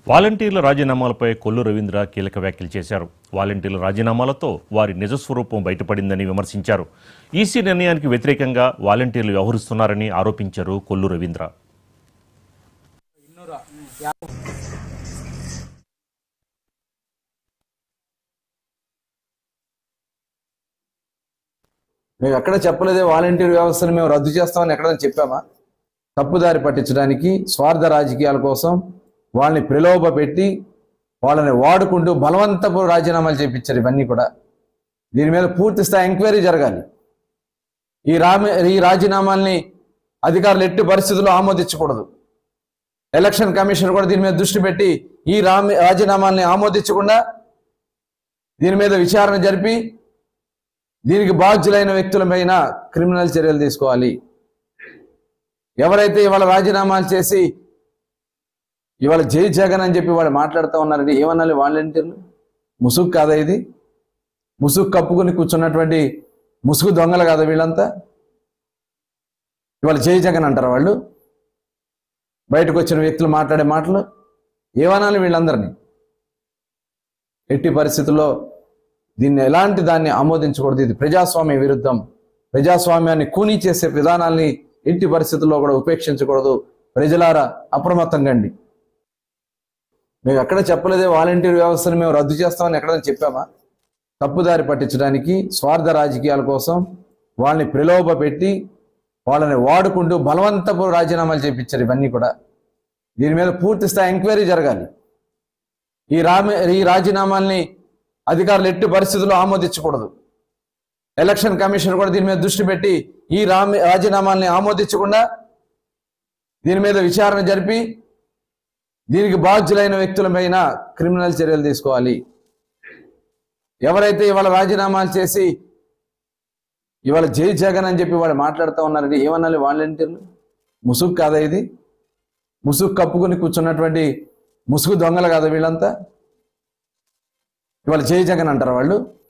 వాలంటీర్ల రాజీనామాలపై కొల్లు రవీంద్ర కీలక వ్యాఖ్యలు చేశారు వాలంటీర్ల రాజీనామాలతో వారి నిజస్వరూపం బయటపడిందని విమర్శించారు ఈసీ నిర్ణయానికి వ్యతిరేకంగా వాలంటీర్లు వ్యవహరిస్తున్నారని ఆరోపించారు కొల్లు రవీంద్ర మేము ఎక్కడ చెప్పలేదే వాలంటీర్ వ్యవస్థను మేము రద్దు చేస్తామని ఎక్కడైనా చెప్పామా తప్పుదారి పట్టించడానికి స్వార్థ రాజకీయాల కోసం వాళ్ళని ప్రలోభ పెట్టి వాళ్ళని వాడుకుంటూ బలవంతపు రాజీనామాలు చేపించారు ఇవన్నీ కూడా దీని మీద పూర్తి స్థాయి ఎంక్వైరీ జరగాలి ఈ రామి ఈ రాజీనామాల్ని అధికారులు ఎట్టి పరిస్థితుల్లో ఆమోదించకూడదు ఎలక్షన్ కమిషన్ కూడా దీని మీద దృష్టి పెట్టి ఈ రామి రాజీనామాల్ని ఆమోదించకుండా దీని మీద విచారణ జరిపి దీనికి బాధ్యులైన వ్యక్తులపైన క్రిమినల్ చర్యలు తీసుకోవాలి ఎవరైతే ఇవాళ రాజీనామాలు చేసి ఇవాళ జై జగన్ అని చెప్పి వాళ్ళు మాట్లాడుతూ ఉన్నారండి ఏమనాలి వాలంటీర్లు ముసుగు కాదా ఇది ముసుగు కప్పుకుని కూర్చున్నటువంటి ముసుగు దొంగలు కాదా వీళ్ళంతా ఇవాళ జై జగన్ అంటారు వాళ్ళు బయటకు వచ్చిన వ్యక్తులు మాట్లాడే మాటలు ఏమనాలి వీళ్ళందరినీ ఎట్టి పరిస్థితుల్లో దీన్ని ఎలాంటి దాన్ని ఆమోదించకూడదు ఇది ప్రజాస్వామ్య విరుద్ధం ప్రజాస్వామ్యాన్ని కూనీ చేసే విధానాల్ని ఎట్టి పరిస్థితుల్లో కూడా ఉపేక్షించకూడదు ప్రజలారా అప్రమత్తంగా అండి మేము ఎక్కడ చెప్పలేదే వాలంటీర్ వ్యవస్థను మేము రద్దు చేస్తామని ఎక్కడైనా చెప్పామా తప్పుదారి పట్టించడానికి స్వార్థ రాజకీయాల కోసం వాళ్ళని ప్రలోభ పెట్టి వాళ్ళని వాడుకుంటూ బలవంతపు రాజీనామాలు చేపించారు ఇవన్నీ కూడా దీని మీద పూర్తి స్థాయి ఎంక్వైరీ జరగాలి ఈ రామి ఈ రాజీనామాల్ని అధికారులు ఎట్టి పరిస్థితుల్లో ఆమోదించకూడదు ఎలక్షన్ కమిషన్ కూడా దీని మీద దృష్టి పెట్టి ఈ రామి రాజీనామాల్ని ఆమోదించకుండా దీని మీద విచారణ జరిపి దీనికి బాధ్యులైన వ్యక్తులపైన క్రిమినల్ చర్యలు తీసుకోవాలి ఎవరైతే ఇవాళ రాజీనామాలు చేసి ఇవాళ జై జగన్ అని చెప్పి వాళ్ళు మాట్లాడుతూ ఉన్నారండి ఏమనాలి వాలంటీర్లు ముసుగు కాదా ఇది ముసుగు కప్పుకుని కూర్చున్నటువంటి ముసుగు దొంగలు కాదా వీళ్ళంతా ఇవాళ జై జగన్ అంటారు వాళ్ళు